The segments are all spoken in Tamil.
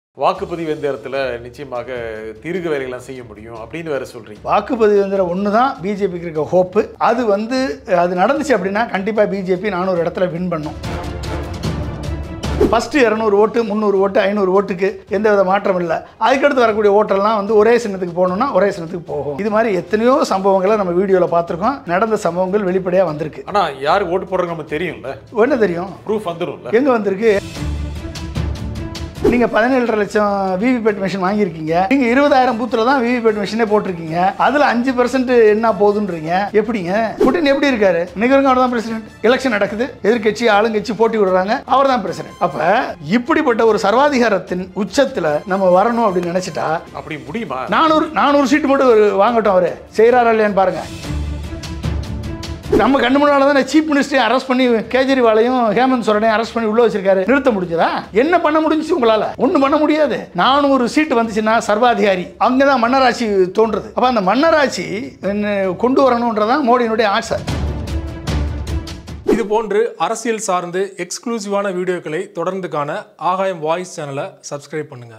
வாக்குப்பதிவு எந்திரத்தில் நிச்சயமாக திருகு வேலைகள்லாம் செய்ய முடியும் அப்படின்னு வேற சொல்றீங்க வாக்குப்பதிவு எந்திரம் ஒன்று தான் பிஜேபிக்கு இருக்க ஹோப்பு அது வந்து அது நடந்துச்சு அப்படின்னா கண்டிப்பாக பிஜேபி நானூறு இடத்துல வின் பண்ணும் ஃபஸ்ட்டு இரநூறு ஓட்டு முந்நூறு ஓட்டு ஐநூறு ஓட்டுக்கு எந்த வித மாற்றம் இல்லை அதுக்கடுத்து வரக்கூடிய ஓட்டெல்லாம் வந்து ஒரே சின்னத்துக்கு போகணும்னா ஒரே சின்னத்துக்கு போகும் இது மாதிரி எத்தனையோ சம்பவங்களை நம்ம வீடியோவில் பார்த்துருக்கோம் நடந்த சம்பவங்கள் வெளிப்படையாக வந்திருக்கு ஆனா யார் ஓட்டு போடுறாங்க நமக்கு தெரியும்ல என்ன தெரியும் ப்ரூஃப் வந்துடும்ல எங்கே வந்திருக்கு நீங்கள் பதினேழரை லட்சம் விவிபேட் மிஷின் வாங்கியிருக்கீங்க நீங்கள் இருபதாயிரம் பூத்தில் தான் விவிபேட் மிஷினே போட்டிருக்கீங்க அதில் அஞ்சு பர்சன்ட் என்ன போகுதுன்றீங்க எப்படிங்க புட்டின் எப்படி இருக்காரு நிகழ்ங்க அவர் தான் பிரசிடென்ட் எலெக்ஷன் நடக்குது எதிர்க்கட்சி ஆளுங்கட்சி போட்டி விடுறாங்க அவர் தான் பிரசிடென்ட் அப்போ இப்படிப்பட்ட ஒரு சர்வாதிகாரத்தின் உச்சத்தில் நம்ம வரணும் அப்படின்னு நினச்சிட்டா அப்படி முடியுமா நானூறு நானூறு சீட்டு மட்டும் ஒரு வாங்கட்டும் அவர் செய்கிறாரா இல்லையான்னு பாருங்க நம்ம கண்ணு முன்னால தான் சீஃப் மினிஸ்டரையும் அரெஸ்ட் பண்ணி கேஜ்ரிவாலையும் ஹேமந்த் சோரனையும் அரெஸ்ட் பண்ணி உள்ள வச்சிருக்காரு நிறுத்த முடிஞ்சதா என்ன பண்ண முடிஞ்சுச்சு உங்களால ஒன்றும் பண்ண முடியாது நானூறு சீட்டு வந்துச்சுன்னா சர்வாதிகாரி அங்கே தான் மன்னராட்சி தோன்றுறது அப்போ அந்த மன்னராட்சி என்ன கொண்டு வரணுன்றதான் மோடியினுடைய ஆசை இது போன்று அரசியல் சார்ந்து எக்ஸ்க்ளூசிவான வீடியோக்களை தொடர்ந்து காண ஆகாயம் வாய்ஸ் சேனலை சப்ஸ்கிரைப் பண்ணுங்க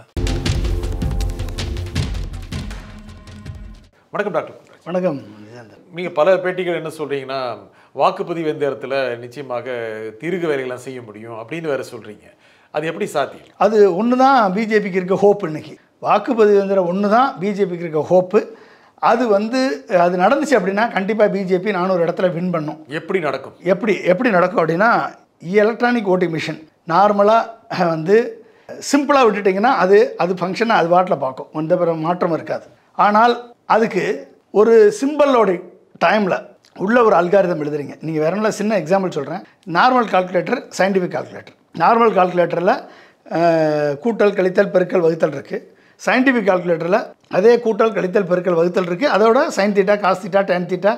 வணக்கம் டாக்டர் வணக்கம் விஜயேந்தர். நீங்க பல பேட்டிகள் என்ன சொல்றீங்கன்னா வாக்குப்பதிவு எந்திரத்தில் நிச்சயமாக திருகு வேலைகள்லாம் செய்ய முடியும் அப்படின்னு வேற சொல்றீங்க அது எப்படி சாத்தியம் அது ஒன்று தான் பிஜேபிக்கு இருக்க ஹோப் இன்னைக்கு வாக்குப்பதிவு எந்திரம் ஒன்று தான் பிஜேபிக்கு இருக்க ஹோப்பு அது வந்து அது நடந்துச்சு அப்படின்னா கண்டிப்பாக பிஜேபி நானூறு இடத்துல வின் பண்ணும் எப்படி நடக்கும் எப்படி எப்படி நடக்கும் அப்படின்னா எலக்ட்ரானிக் ஓட்டிங் மிஷின் நார்மலாக வந்து சிம்பிளாக விட்டுட்டிங்கன்னா அது அது ஃபங்க்ஷனை அது வாட்டில் பார்க்கும் எந்த பிற மாற்றம் இருக்காது ஆனால் அதுக்கு ஒரு சிம்பிளோட டைமில் உள்ள ஒரு அல்காரிதம் எழுதுறீங்க நீங்கள் வேற நல்ல சின்ன எக்ஸாம்பிள் சொல்கிறேன் normal calculator scientific calculator normal கால்குலேட்டரில் கூட்டல் கழித்தல் பெருக்கல் வகுத்தல் இருக்குது சயின்டிஃபிக் கால்குலேட்டரில் அதே கூட்டல் கழித்தல் பெருக்கல் வகுத்தல் இருக்குது அதோட sine theta cos theta tan theta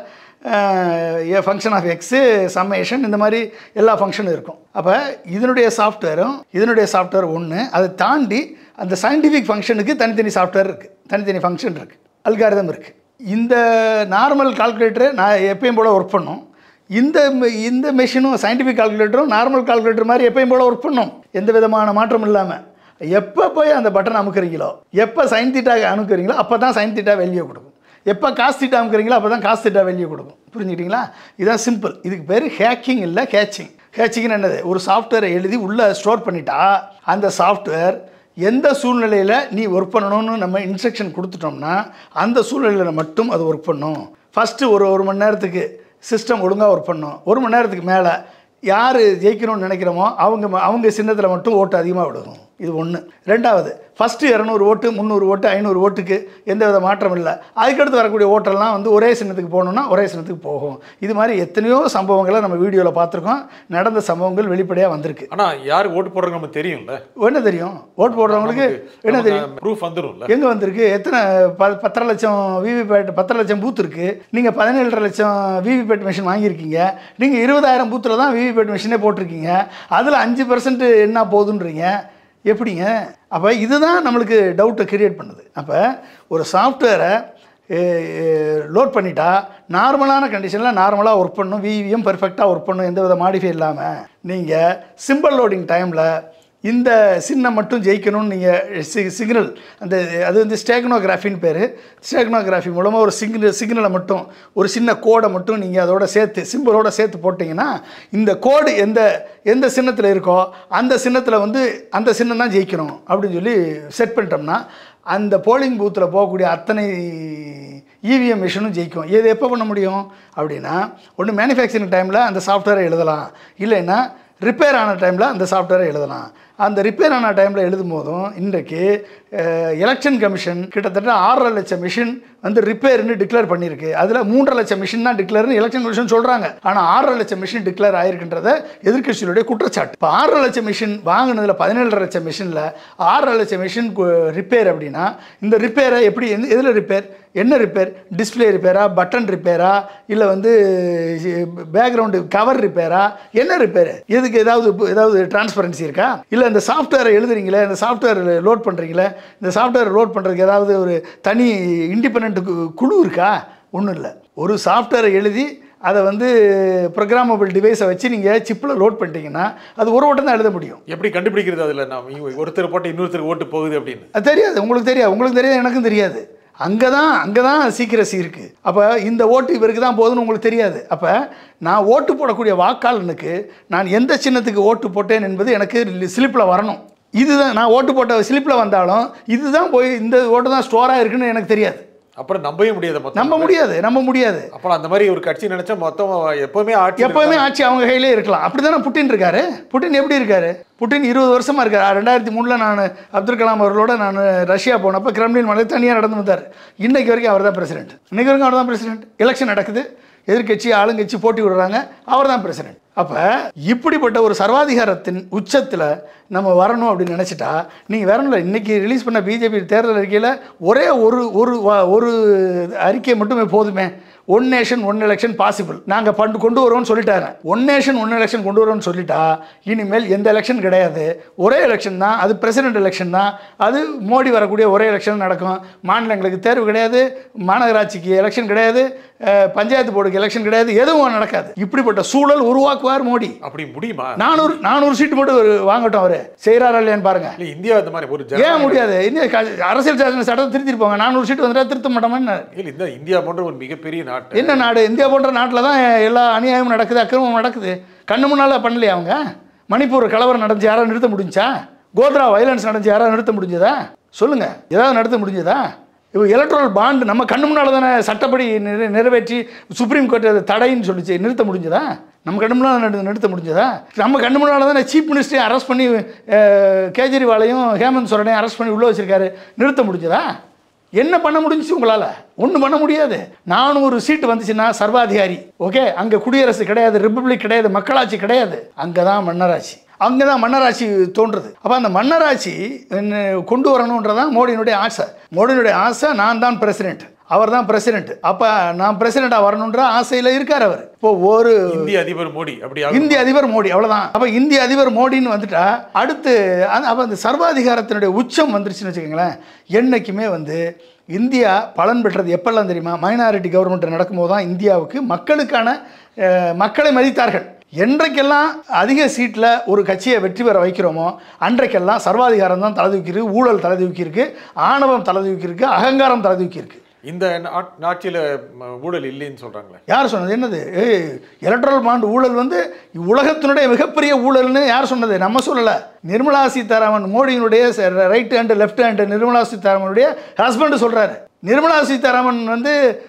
a function of x summation இந்த மாதிரி எல்லா ஃபங்க்ஷனும் இருக்கும் அப்போ இதனுடைய சாஃப்ட்வேரும் இதனுடைய சாஃப்ட்வேர் ஒன்று அதை தாண்டி அந்த சயின்டிஃபிக் ஃபங்க்ஷனுக்கு தனித்தனி சாஃப்ட்வேர் இருக்குது தனித்தனி ஃபங்க்ஷன் இருக்குது அல்காரிதம் இருக்குது இந்த நார்மல் கால்குலேட்டரை நான் எப்பயும் போல் ஒர்க் பண்ணும் இந்த ம- இந்த மெஷினும் சயின்டிஃபிக் கால்குலேட்டரும் நார்மல் கால்குலேட்டர் மாதிரி எப்பயும் போல் ஒர்க் பண்ணும் எந்த விதமான மாற்றமும் இல்லாமல் எப்போ போய் அந்த பட்டன் அமுக்குறீங்களோ எப்போ சைன் தீட்டா அமுக்குறீங்களோ அப்போ தான் சைன் தீட்டா வெளியே கொடுக்கும் எப்போ காசு தீட்டா அமுக்குறீங்களோ அப்போ தான் காசு தீட்டா வெளியே கொடுக்கும் புரிஞ்சுக்கிட்டீங்களா இதுதான் சிம்பிள் இதுக்கு பேர் ஹேக்கிங் இல்லை ஹேச்சிங் ஹேச்சிங்னு என்னது ஒரு சாஃப்ட்வேரை எழுதி உள்ளே ஸ்டோர் பண்ணிட்டா அந்த சாஃப்ட்வேர் எந்த சூழ்நிலையில் நீ ஒர்க் பண்ணணும்னு நம்ம இன்ஸ்ட்ரக்ஷன் கொடுத்துட்டோம்னா அந்த சூழ்நிலையில் மட்டும் அது ஒர்க் பண்ணும் ஃபஸ்ட்டு ஒரு ஒரு மணி நேரத்துக்கு சிஸ்டம் ஒழுங்காக ஒர்க் பண்ணும் ஒரு மணி நேரத்துக்கு மேலே யார் ஜெயிக்கணும்னு நினைக்கிறோமோ அவங்க ம- அவங்க சின்னத்தில் மட்டும் ஓட்டு அதிகமாக விடணும் இது ஒன்று ரெண்டாவது ஃபஸ்ட்டு இரநூறு ஓட்டு முந்நூறு ஓட்டு ஐநூறு ஓட்டுக்கு எந்த வித மாற்றம் இல்லை அதுக்கடுத்து வரக்கூடிய ஓட்டெல்லாம் வந்து ஒரே சின்னத்துக்கு போகணுன்னா ஒரே சின்னத்துக்கு போகும் இது மாதிரி எத்தனையோ சம்பவங்களை நம்ம வீடியோவில் பார்த்துருக்கோம் நடந்த சம்பவங்கள் வெளிப்படையாக வந்திருக்கு ஆனா யார் ஓட்டு போடுறாங்க நமக்கு தெரியும்ல என்ன தெரியும் ஓட்டு போடுறவங்களுக்கு என்ன தெரியும் ப்ரூஃப் வந்துடும்ல எங்கே வந்திருக்கு எத்தனை ப பத்தரை லட்சம் விவிபேட் பத்தரை லட்சம் பூத் இருக்குது நீங்கள் பதினேழரை லட்சம் விவிபேட் மிஷின் வாங்கியிருக்கீங்க நீங்கள் இருபதாயிரம் பூத்தில் தான் விவிபேட் மிஷினே போட்டிருக்கீங்க அதில் அஞ்சு பர்சன்ட் என்ன போகுதுன்றீங்க எப்படிங்க அப்போ இதுதான் நம்மளுக்கு டவுட்டை கிரியேட் பண்ணுது அப்போ ஒரு சாஃப்ட்வேரை லோட் பண்ணிட்டா நார்மலான கண்டிஷனில் நார்மலாக ஒர்க் பண்ணும் விவிஎம் பெர்ஃபெக்டாக ஒர்க் பண்ணும் எந்த வித மாடிஃபை இல்லாமல் நீங்கள் சிம்பிள் லோடிங் டைமில் இந்த சின்னம் மட்டும் ஜெயிக்கணும்னு நீங்கள் சி சிக்னல் அந்த அது வந்து ஸ்டேக்னோகிராஃபின்னு பேர் ஸ்டேக்னோகிராஃபி மூலமாக ஒரு சிக்னல் சிக்னலை மட்டும் ஒரு சின்ன கோடை மட்டும் நீங்கள் அதோட சேர்த்து சிம்பிளோட சேர்த்து போட்டிங்கன்னா இந்த கோடு எந்த எந்த சின்னத்தில் இருக்கோ அந்த சின்னத்தில் வந்து அந்த சின்னம் தான் ஜெயிக்கணும் அப்படின்னு சொல்லி செட் பண்ணிட்டோம்னா அந்த போலிங் பூத்தில் போகக்கூடிய அத்தனை இவிஎம் மிஷினும் ஜெயிக்கும் இது எப்போ பண்ண முடியும் அப்படின்னா ஒன்று மேனுஃபேக்சரிங் டைமில் அந்த சாஃப்ட்வேரை எழுதலாம் இல்லைன்னா ரிப்பேர் ஆன டைமில் அந்த சாஃப்ட்வேரை எழுதலாம் அந்த ரிப்பேர் ஆன டைமில் எழுதும் போதும் இன்றைக்கு எலெக்ஷன் கமிஷன் கிட்டத்தட்ட ஆறரை லட்சம் மிஷின் வந்து ரிப்பேர்னு டிக்ளேர் பண்ணியிருக்கு அதில் மூன்றரை லட்சம் மிஷின் தான் டிக்ளேர்னு எலெக்ஷன் கமிஷன் சொல்கிறாங்க ஆனால் ஆறரை லட்சம் மிஷின் டிக்ளேர் ஆயிருக்குன்றத எதிர்க்கட்சிகளுடைய குற்றச்சாட்டு இப்போ ஆறரை லட்சம் மிஷின் வாங்கினதில் பதினேழரை லட்சம் மிஷினில் ஆறரை லட்சம் மிஷின் ரிப்பேர் அப்படின்னா இந்த ரிப்பேரை எப்படி எந்த எதில் ரிப்பேர் என்ன ரிப்பேர் டிஸ்ப்ளே ரிப்பேரா பட்டன் ரிப்பேரா இல்லை வந்து பேக்ரவுண்டு கவர் ரிப்பேரா என்ன ரிப்பேர் எதுக்கு ஏதாவது இப்ப ஏதாவது டிரான்ஸ்பரன்சி இருக்கா இல்லை இந்த சாஃப்ட்வேரை எழுதுறீங்களே இந்த சாஃப்ட்வேர் லோட் பண்ணுறீங்களே இந்த சாஃப்ட்வேர் லோட் பண்ணுறதுக்கு ஏதாவது ஒரு தனி இண்டிபெண்ட் குழு இருக்கா ஒன்றும் இல்லை ஒரு சாஃப்ட்வேரை எழுதி அதை வந்து ப்ரோக்ராமபிள் டிவைஸை வச்சு நீங்கள் சிப்பில் லோட் பண்ணிட்டீங்கன்னா அது ஒரு ஓட்டம் தான் எழுத முடியும் எப்படி கண்டுபிடிக்கிறது அதில் நாம் இவ- ஒருத்தர் போட்டு இன்னொருத்தர் ஓட்டு போகுது அப்படின்னு அது தெரியாது உங்களுக்கு தெரியாது உங்களுக்கு தெரியாது எனக்கும் தெரியாது அங்கே தான் அங்கே தான் சீக்கிரசி இருக்குது அப்போ இந்த ஓட்டு இவருக்கு தான் போகுதுன்னு உங்களுக்கு தெரியாது அப்போ நான் ஓட்டு போடக்கூடிய வாக்காளனுக்கு நான் எந்த சின்னத்துக்கு ஓட்டு போட்டேன் என்பது எனக்கு ஸ்லிப்பில் வரணும் இதுதான் நான் ஓட்டு போட்ட ஸ்லிப்பில் வந்தாலும் இதுதான் போய் இந்த ஓட்டு தான் ஸ்டோராக இருக்குன்னு எனக்கு தெரியாது அப்புறம் நம்பவே முடியாது மொத்தம் நம்ப முடியாது நம்ப முடியாது அப்புறம் அந்த மாதிரி ஒரு கட்சி நினைச்சா மொத்தம் எப்பவுமே ஆட்சி எப்போவுமே ஆட்சி அவங்க கையிலே இருக்கலாம் அப்படி தானே புட்டின் இருக்காரு புட்டின் எப்படி இருக்காரு புட்டின் இருபது வருஷமா இருக்காரு ரெண்டாயிரத்தி மூணில் நான் அப்துல் கலாம் அவர்களோட நான் ரஷ்யா போனப்போ கிரெம்லின் மலை தனியாக நடந்து வந்தார் இன்னைக்கு வரைக்கும் அவர் தான் பிரசிடென்ட் இன்னைக்கு வரைக்கும் அவர் தான் பிரசிடென்ட் எலெக்ஷன் நடக்குது எதிர்க்கட்சி ஆளுங்கட்சி போட்டி விடுறாங்க அவர் தான் பிரசிடென்ட் அப்போ இப்படிப்பட்ட ஒரு சர்வாதிகாரத்தின் உச்சத்தில் நம்ம வரணும் அப்படின்னு நினச்சிட்டா நீங்கள் வேற இல்லை இன்றைக்கி ரிலீஸ் பண்ண பிஜேபி தேர்தல் அறிக்கையில் ஒரே ஒரு ஒரு வா- ஒரு அறிக்கை மட்டுமே போதுமே one nation one election possible நாங்கள் பண்டு கொண்டு வருவோம்னு சொல்லிட்டாங்க ஒன் நேஷன் ஒன் எலெக்ஷன் கொண்டு வருவோம்னு சொல்லிட்டா இனிமேல் எந்த எலெக்ஷன் கிடையாது ஒரே எலெக்ஷன் தான் அது பிரசிடென்ட் எலெக்ஷன் தான் அது மோடி வரக்கூடிய ஒரே எலெக்ஷன் நடக்கும் மாநிலங்களுக்கு தேர்வு கிடையாது மாநகராட்சிக்கு எலெக்ஷன் கிடையாது அஹ், பஞ்சாயத்து போர்டுக்கு எலெக்ஷன் கிடையாது எதுவும் நடக்காது இப்படிப்பட்ட சூழல் உருவாக்குவார் மோடி அப்படி முடியுமா நானூறு நானூறு சீட்டு மட்டும் ஒரு வாங்கட்டும் அவரு செய்கிறாரா இல்லையான்னு பாருங்க இல்ல இந்தியா இந்த மாதிரி ஒரு ஏன் ஜனநாயக- முடியாது இந்திய க- அரசியல் சாசன சட்டத்தை திருத்திருப்பாங்க நானூறு சீட்டு வந்துட்டா திருத்த மாட்டோம்னு இல்ல இந்த இந்தியா போன்ற ஒரு மிகப்பெரிய நாட்டு என்ன நாடு இந்தியா போன்ற நாட்டில் தான் எல்லா அநியாயமும் நடக்குது அக்கிரமம் நடக்குது கண்ணு முன்னால் பண்ணலையா அவங்க மணிப்பூர் கலவரம் நடந்துச்சு யாராவது நிறுத்த முடிஞ்சா கோத்ரா வயலன்ஸ் நடந்துச்சு யாராவது நிறுத்த முடிஞ்சதா சொல்லுங்க ஏதாவது நடத்த முடிஞ்சதா இப்போ எலக்ட்ரல் பாண்ட் நம்ம கண்ணு முன்னால் தானே சட்டப்படி நிறை- நிறைவேற்றி சுப்ரீம் கோர்ட் அது தடைன்னு சொல்லிச்சு நிறுத்த முடிஞ்சதா நம்ம கண்ணு முன்னால் நடு- நிறுத்த முடிஞ்சதா நம்ம கண்ணு முன்னால் தானே சீஃப் மினிஸ்டரையும் அரெஸ்ட் பண்ணி அஹ், கேஜ்ரிவாலையும் ஹேமந்த் சோரனையும் அரெஸ்ட் பண்ணி உள்ளே வச்சிருக்காரு நிறுத்த முடிஞ்சதா என்ன பண்ண முடிஞ்சுச்சு உங்களால் ஒன்றும் பண்ண முடியாது நானூறு சீட்டு வந்துச்சுன்னா சர்வாதிகாரி ஓகே அங்கே குடியரசு கிடையாது ரிப்பப்ளிக் கிடையாது மக்களாட்சி கிடையாது அங்கே தான் மன்னராட்சி அங்கே தான் மன்னராட்சி தோன்றுது அப்போ அந்த மன்னராட்சி என்ன கொண்டு வரணுன்றதான் மோடியினுடைய ஆசை மோடியினுடைய ஆசை நான் தான் பிரசிடென்ட் அவர் தான் பிரசிடென்ட் அப்போ நான் பிரசிடெண்ட்டாக வரணுன்ற ஆசையில் இருக்கார் அவர் இப்போ ஒரு இந்திய அதிபர் மோடி அப்படி ஆகும். இந்திய அதிபர் மோடி அவ்வளவுதான் அப்ப இந்திய அதிபர் மோடின்னு வந்துட்டா அடுத்து அந்த- அப்ப அந்த சர்வாதிகாரத்தினுடைய உச்சம் வந்துருச்சுன்னு வச்சுக்கோங்களேன் என்னைக்குமே வந்து இந்தியா பலன் பெற்றது எப்பெல்லாம் தெரியுமா மைனாரிட்டி கவர்மெண்ட் நடக்கும்போது தான் இந்தியாவுக்கு மக்களுக்கான அஹ், மக்களை மதித்தார்கள் என்றைக்கெல்லாம் அதிக சீட்டில் ஒரு கட்சியை வெற்றி பெற வைக்கிறோமோ அன்றைக்கெல்லாம் சர்வாதிகாரம் தான் தலைதூக்கியிருக்கு ஊழல் தலைதூக்கியிருக்கு ஆணவம் தலைதூக்கியிருக்கு அகங்காரம் தலைதூக்கியிருக்கு இந்த நாட்- நாட்டில ம, ஊழல் இல்லைன்னு சொல்றாங்களே யார் சொன்னது என்னது ஏய் எலக்ட்ரல் பாண்ட் ஊழல் வந்து உலகத்தினுடைய மிகப்பெரிய ஊழல்னு யார் சொன்னது நம்ம சொல்லலை நிர்மலா சீதாராமன் மோடியினுடைய right hand left hand Nirmala சீதாராமனுடைய ஹஸ்பண்ட் சொல்கிறாரு நிர்மலா சீதாராமன் வந்து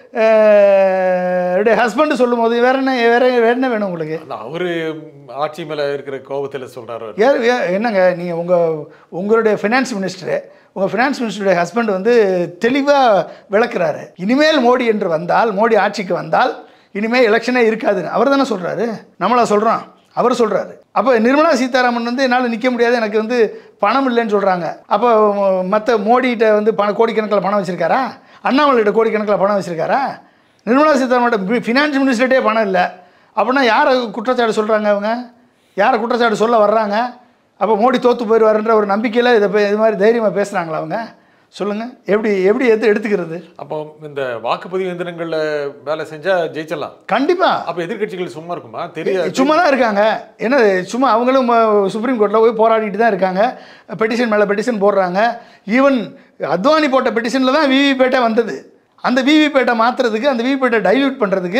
ஹஸ்பண்ட் சொல்லும் போது வேற என்ன வேற வேற என்ன வேணும் உங்களுக்கு அந்த அவரு ஆட்சி மேல இருக்கிற கோபத்துல சொல்றாரு அவரு. ஏ ஏ- என்னங்க நீங்கள் உங்கள் உங்களுடைய ஃபினான்ஸ் மினிஸ்டரு உங்கள் ஃபினான்ஸ் மினிஸ்டருடைய ஹஸ்பண்ட் வந்து தெளிவாக விளக்குறாரு இனிமேல் மோடி என்று வந்தால் மோடி ஆட்சிக்கு வந்தால் இனிமேல் எலெக்ஷனே இருக்காதுன்னு அவர் தானே சொல்கிறாரு நம்மளா சொல்கிறோம் அவர் சொல்கிறாரு அப்போ நிர்மலா சீதாராமன் வந்து என்னால் நிற்க முடியாது எனக்கு வந்து பணம் இல்லைன்னு சொல்கிறாங்க அப்போ மற்ற மோடிகிட்ட வந்து பண கோடிக்கணக்கில் பணம் வச்சுருக்காரா அண்ணாமலைகிட்ட கோடிக்கணக்கில் பணம் வச்சுருக்காரா நிர்மலா சீதாராமன் ஃபினான்ஸ் மினிஸ்டர்கிட்டே பணம் இல்லை அப்படின்னா யாரை குற்றச்சாட்டு சொல்கிறாங்க அவங்க யாரை குற்றச்சாட்டு சொல்ல வர்றாங்க அப்போ மோடி தோற்று போயிடுவாருன்ற ஒரு நம்பிக்கையில் இதை பே- இது மாதிரி தைரியமாக பேசுகிறாங்களா அவங்க சொல்லுங்கள் எப்படி எப்படி எடுத்து எடுத்துக்கிறது அப்போ இந்த வாக்குப்பதிவு எந்திரங்கள்ல வேலை செஞ்சா ஜெயிச்சிடலாம் கண்டிப்பாக அப்ப எதிர்க்கட்சிகள் சும்மா இருக்குமா தெரியாது சும்மா தான் இருக்காங்க என்ன சும்மா அவங்களும் ம- சுப்ரீம் கோர்ட்டில் போய் போராடிட்டு தான் இருக்காங்க பெட்டிஷன் மேலே பெட்டிஷன் போடுறாங்க ஈவன் அத்வானி போட்ட பெட்டிஷனில் தான் விவிபேட்டை வந்தது அந்த விவிபேட்டை மாற்றுறதுக்கு அந்த விவிபேட்டை டைல்யூட் பண்ணுறதுக்கு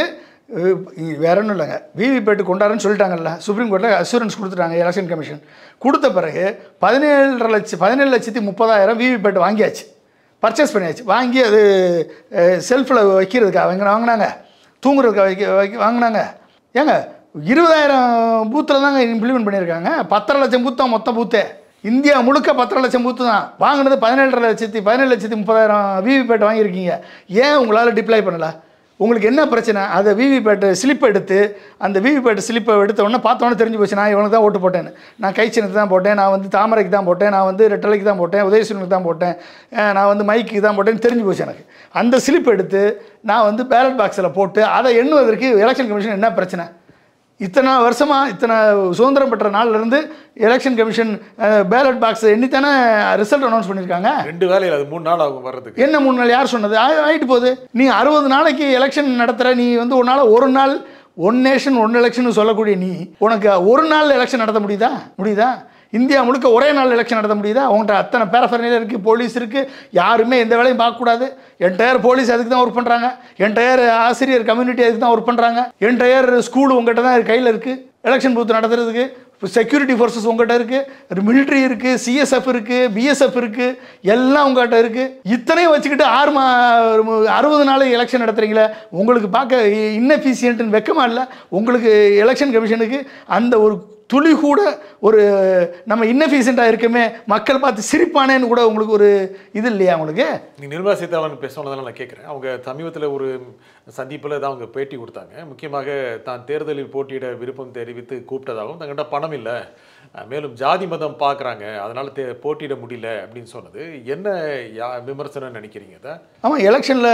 வேற ஒன்றும் இல்லைங்க விவிபேட்டு கொண்டாருன்னு சொல்லிட்டாங்கல்ல சுப்ரீம் கோர்ட்டில் அசூரன்ஸ் கொடுத்துட்டாங்க எலெக்ஷன் கமிஷன் கொடுத்த பிறகு பதினேழரை லட்சம் பதினேழு லட்சத்தி முப்பதாயிரம் விவிபேட் வாங்கியாச்சு பர்ச்சேஸ் பண்ணியாச்சு வாங்கி அது செல்ஃபில் வைக்கிறதுக்கு அவங்க வாங்கினாங்க தூங்குறதுக்கு வைக்க வைக்க வாங்கினாங்க ஏங்க இருபதாயிரம் பூத்தில் தாங்க இம்ப்ளிமெண்ட் பண்ணியிருக்காங்க பத்தரை லட்சம் பூத் தான் மொத்த பூத்தே இந்தியா முழுக்க பத்தரை லட்சம் பூத்து தான் வாங்கினது பதினேழரை லட்சத்தி பதினேழு லட்சத்தி முப்பதாயிரம் விவிபேட் வாங்கியிருக்கீங்க ஏன் உங்களால் டிப்ளை பண்ணல உங்களுக்கு என்ன பிரச்சனை அதை விவிபேட்டை ஸ்லிப் எடுத்து அந்த விவிபேட் ஸ்லிப்பை எடுத்த உடனே பார்த்த உடனே தெரிஞ்சு போச்சு நான் இவனுக்கு தான் ஓட்டு போட்டேன்னு நான் கை சின்னத்துக்கு தான் போட்டேன் நான் வந்து தாமரைக்கு தான் போட்டேன் நான் வந்து ரெட்டலைக்கு தான் போட்டேன் உதயசூரனுக்கு தான் போட்டேன் அஹ் நான் வந்து மைக்கு தான் போட்டேன்னு தெரிஞ்சு போச்சு எனக்கு அந்த ஸ்லிப் எடுத்து நான் வந்து பேலட் பாக்ஸில் போட்டு அதை எண்ணுவதற்கு எலெக்ஷன் கமிஷன் என்ன பிரச்சனை இத்தனை வருஷமாக இத்தனை சுதந்திரம் பெற்ற நாள்லேருந்து எலெக்ஷன் கமிஷன் பேலட் பாக்ஸ் எண்ணித்தானே ரிசல்ட் அனௌன்ஸ் பண்ணியிருக்காங்க ரெண்டு வேலையில் அது மூணு நாள் ஆகும் வர்றதுக்கு என்ன மூணு நாள் யார் சொன்னது ஆ- ஆயிட்டு போகுது நீ அறுபது நாளைக்கு எலெக்ஷன் நடத்துகிற நீ வந்து ஒரு நாள் ஒரு நாள் ஒன் நேஷன் ஒன் எலெக்ஷன் சொல்லக்கூடிய நீ உனக்கு ஒரு நாள் எலெக்ஷன் நடத்த முடியுதா முடியுதா இந்தியா முழுக்க ஒரே நாள் எலெக்ஷன் நடத்த முடியுதா உங்கள்கிட்ட அத்தனை பேரஃபர்னியர் இருக்குது போலீஸ் இருக்குது யாருமே எந்த வேலையும் பார்க்கக்கூடாது என்டையர் போலீஸ் அதுக்கு தான் ஒர்க் பண்ணுறாங்க என்டையர் ஆசிரியர் கம்யூனிட்டி அதுக்கு தான் ஒர்க் பண்ணுறாங்க என்டையர் ஸ்கூல் உங்கள்கிட்ட தான் கையில் இருக்குது எலெக்ஷன் பூத் நடத்துறதுக்கு செக்யூரிட்டி ஃபோர்ஸஸ் உங்கள்கிட்ட இருக்குது மிலிட்ரி இருக்குது சிஎஸ்எஃப் இருக்குது பிஎஸ்எஃப் இருக்குது எல்லாம் உங்கள்கிட்ட இருக்குது இத்தனையும் வச்சுக்கிட்டு ஆறு மா அறுபது நாள் எலெக்ஷன் நடத்துறீங்களே உங்களுக்கு பார்க்க இன்னெஃபிஷியன்ட்னு வெக்கமா இல்லை உங்களுக்கு எலெக்ஷன் கமிஷனுக்கு அந்த ஒரு துளி கூட ஒரு நம்ம இன்னெஃபிஷியண்ட்டாக இருக்கமே மக்கள் பார்த்து சிரிப்பானேன்னு கூட உங்களுக்கு ஒரு இது இல்லையா உங்களுக்கு நீ நிர்மலா சீதாராமன் பேசணுன்றதால நான் கேட்குறேன் அவங்க சமீபத்தில் ஒரு சந்திப்பில் தான் அவங்க பேட்டி கொடுத்தாங்க முக்கியமாக தான் தேர்தலில் போட்டியிட விருப்பம் தெரிவித்து கூப்பிட்டதாகவும் தங்கிட்ட பணம் இல்லை அஹ் மேலும் ஜாதி மதம் பார்க்குறாங்க அதனால் தே போட்டியிட முடியல அப்படின்னு சொன்னது என்ன யா விமர்சனம் நினைக்கிறீங்க அதை ஆமாம் எலெக்ஷனில்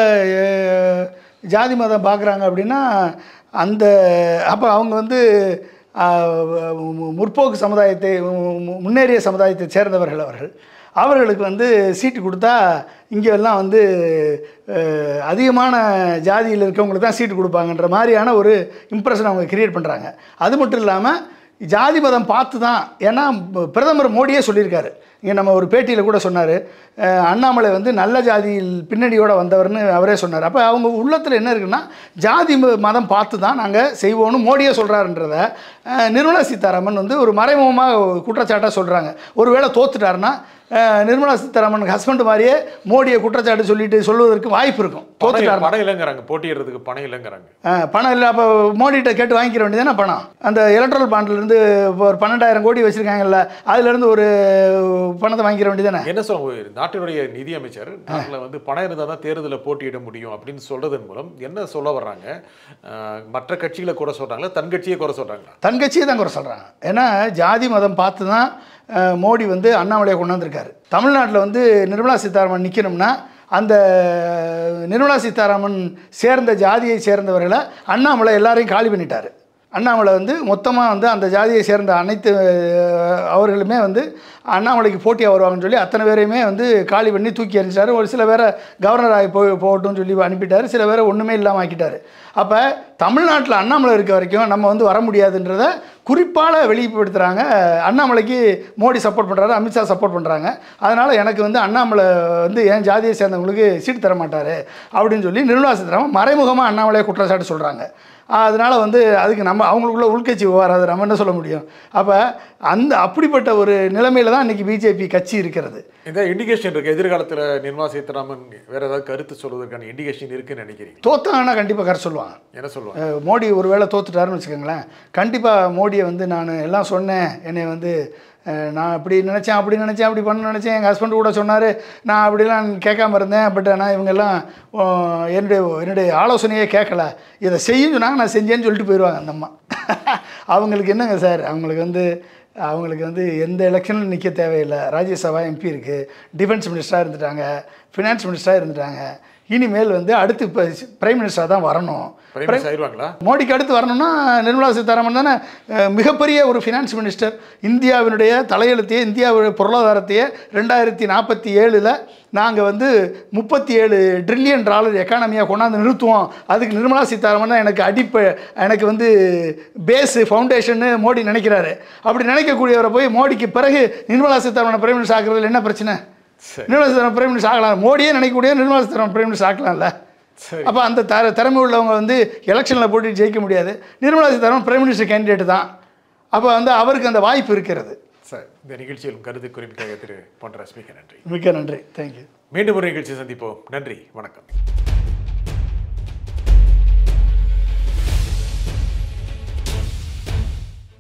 ஜாதி மதம் பார்க்குறாங்க அப்படின்னா அந்த அப்போ அவங்க வந்து ஆஹ், மு- முற்போக்கு சமுதாயத்தை மு- மு- முன்னேறிய சமுதாயத்தை சேர்ந்தவர்கள் அவர்கள் அவர்களுக்கு வந்து சீட்டு கொடுத்தா இங்கே எல்லாம் வந்து அஹ், அதிகமான ஜாதியில் இருக்கவங்களுக்கு தான் சீட்டு கொடுப்பாங்கன்ற மாதிரியான ஒரு இம்ப்ரெஷன் அவங்க கிரியேட் பண்ணுறாங்க அது மட்டும் இல்லாமல் ஜாதி மதம் பார்த்து தான் ஏன்னா ப- பிரதமர் மோடியே சொல்லியிருக்காரு இங்கே நம்ம ஒரு பேட்டியில் கூட சொன்னார் அண்ணாமலை வந்து நல்ல ஜாதியில் பின்னணியோட வந்தவர்னு அவரே சொன்னார் அப்போ அவங்க உள்ளத்தில் என்ன இருக்குன்னா ஜாதி ம- மதம் பார்த்து தான் நாங்கள் செய்வோம்னு மோடியே சொல்கிறாருன்றத அஹ், நிர்மலா சீதாராமன் வந்து ஒரு மறைமுகமாக குற்றச்சாட்டாக சொல்கிறாங்க ஒருவேளை தோத்துட்டாருன்னா அஹ், நிர்மலா சீதாராமன் ஹஸ்பண்ட் மாதிரியே மோடியை குற்றச்சாட்டு சொல்லிட்டு சொல்வதற்கு வாய்ப்பு இருக்கும் தோத்துட்டாருன்னா பணம் இல்லைங்கிறாங்க போட்டியிடுறதுக்கு பணம் இல்லைங்கிறாங்க ஆ, பணம் இல்லை அப்போ மோடிகிட்ட கேட்டு வாங்கிக்கிற வேண்டியதானே பணம் அந்த எலக்ட்ரல் பாண்ட்லேருந்து இப்போ ஒரு பன்னெண்டாயிரம் கோடி வச்சுருக்காங்கல்ல அதுலேருந்து ஒரு பணத்தை வாங்கிக்கிற வேண்டியதானே என்ன சொல்ல நாட்டினுடைய நிதி அமைச்சர் நாட்டில் வந்து பணம் இருந்தால் தான் தேர்தலில் போட்டியிட முடியும் அப்படின்னு சொல்றதன் மூலம் என்ன சொல்ல வர்றாங்க அஹ், மற்ற கட்சிகளை கூட சொல்றாங்களா தன் கட்சியை குறை சொல்றாங்களா தன் கட்சியை தான் குறை சொல்கிறாங்க ஏன்னா ஜாதி மதம் பார்த்து தான் அஹ், மோடி வந்து அண்ணாமலையை கொண்டாந்துருக்காரு தமிழ்நாட்டில் வந்து நிர்மலா சீதாராமன் நிற்கணும்னா அந்த நிர்மலா சீதாராமன் சேர்ந்த ஜாதியை சேர்ந்தவர்களை அண்ணாமலை எல்லாரையும் காலி பண்ணிட்டாரு அண்ணாமலை வந்து மொத்தமாக வந்து அந்த ஜாதியை சேர்ந்த அனைத்து அஹ், அவர்களுமே வந்து அண்ணாமலைக்கு போட்டியாக வருவாங்கன்னு சொல்லி அத்தனை பேரையுமே வந்து காலி பண்ணி தூக்கி எறிஞ்சிட்டாரு ஒரு சில பேரை கவர்னர் ஆகி போய் போகட்டும்னு சொல்லி அனுப்பிட்டாரு சில பேரை ஒன்றுமே இல்லாமல் ஆக்கிட்டாரு அப்போ தமிழ்நாட்டில் அண்ணாமலை இருக்க வரைக்கும் நம்ம வந்து வர முடியாதுன்றத குறிப்பால் வெளிப்படுத்துகிறாங்க அண்ணாமலைக்கு மோடி சப்போர்ட் பண்ணுறாரு அமித்ஷா சப்போர்ட் பண்ணுறாங்க அதனால் எனக்கு வந்து அண்ணாமலை வந்து என் ஜாதியை சேர்ந்தவங்களுக்கு சீட்டு தர மாட்டார் அப்படின்னு சொல்லி நிர்மலா சீதாராமன் மறைமுகமாக அண்ணாமலையை குற்றச்சாட்டு சொல்கிறாங்க அதனால் வந்து அதுக்கு நம்ம அவங்களுக்குள்ள உள்கட்சி விவகாரம் அது நம்ம என்ன சொல்ல முடியும் அப்போ அந்த அப்படிப்பட்ட ஒரு நிலைமையில தான் இன்றைக்கி பிஜேபி கட்சி இருக்கிறது இந்த இண்டிகேஷன் இருக்கு எதிர்காலத்தில் நிர்மலா சீதாராமன் வேற ஏதாவது கருத்து சொல்வதற்கான இண்டிகேஷன் இருக்குன்னு நினைக்கிறீங்க தோத்தாங்கன்னா கண்டிப்பாக கரை சொல்லுவாங்க என்ன சொல்லுவாங்க அஹ் மோடி ஒரு வேளை தோத்துட்டாருன்னு வச்சுக்கோங்களேன் கண்டிப்பாக மோடியை வந்து நான் எல்லாம் சொன்னேன் என்னை வந்து அஹ், நான் இப்படி நினச்சேன் அப்படி நினச்சேன் அப்படி பண்ண நினச்சேன் எங்கள் ஹஸ்பண்ட் கூட சொன்னார் நான் அப்படிலாம் கேட்காம இருந்தேன் பட் ஆனால் இவங்கெல்லாம் அஹ், என்னுடைய என்னுடைய ஆலோசனையே கேட்கல இதை செய்யும் சொன்னாங்க நான் செஞ்சேன்னு சொல்லிட்டு போயிடுவாங்க அந்த அம்மா அவங்களுக்கு என்னங்க சார் அவங்களுக்கு வந்து அவங்களுக்கு வந்து எந்த எலெக்ஷனில் நிற்க தேவையில்லை ராஜ்யசபா எம்பி இருக்குது டிஃபென்ஸ் மினிஸ்டராக இருந்துட்டாங்க ஃபினான்ஸ் மினிஸ்டராக இருந்துட்டாங்க இனிமேல் வந்து அடுத்து இப்போ பிரைம் மினிஸ்டராக தான் வரணும் பிரைம் ஆயிடுவாங்களா மோடிக்கு அடுத்து வரணும்னா நிர்மலா சீதாராமன் தானே அஹ், மிகப்பெரிய ஒரு ஃபினான்ஸ் மினிஸ்டர் இந்தியாவினுடைய தலையெழுத்தையே இந்தியாவுடைய பொருளாதாரத்தையே ரெண்டாயிரத்தி நாற்பத்தி ஏழில் நாங்கள் வந்து முப்பத்தி ஏழு ட்ரில்லியன் டாலர் எக்கானமியாக கொண்டாந்து நிறுத்துவோம் அதுக்கு நிர்மலா சீதாராமன் தான் எனக்கு அடிப்ப எனக்கு வந்து பேஸு ஃபவுண்டேஷன்னு மோடி நினைக்கிறாரு அப்படி நினைக்கக்கூடியவரை போய் மோடிக்கு பிறகு நிர்மலா சீதாராமனை பிரைம் மினிஸ்டர் ஆக்குறதுல என்ன பிரச்சனை சரி நிர்மலா சீதாராமன் பிரைம் மினிஸ்டர் ஆகலாம் மோடியே நினைக்கக்கூடிய நிர்மலா சீதாராமன் பிரைம் மினிஸ்டர் ஆக்கலாம்ல சரி அப்போ அந்த தர திறமை உள்ளவங்க வந்து எலெக்ஷனில் போட்டு ஜெயிக்க முடியாது Nirmala Sitharaman prime minister candidate தான் அப்போ வந்து அவருக்கு அந்த வாய்ப்பு இருக்கிறது சரி இந்த நிகழ்ச்சியில் கருத்து குறிப்பிட்ட திரு பொன் ரஷ்மிக்கு நன்றி மிக்க நன்றி தேங்க்யூ மீண்டும் ஒரு நிகழ்ச்சி சந்திப்போம் நன்றி வணக்கம்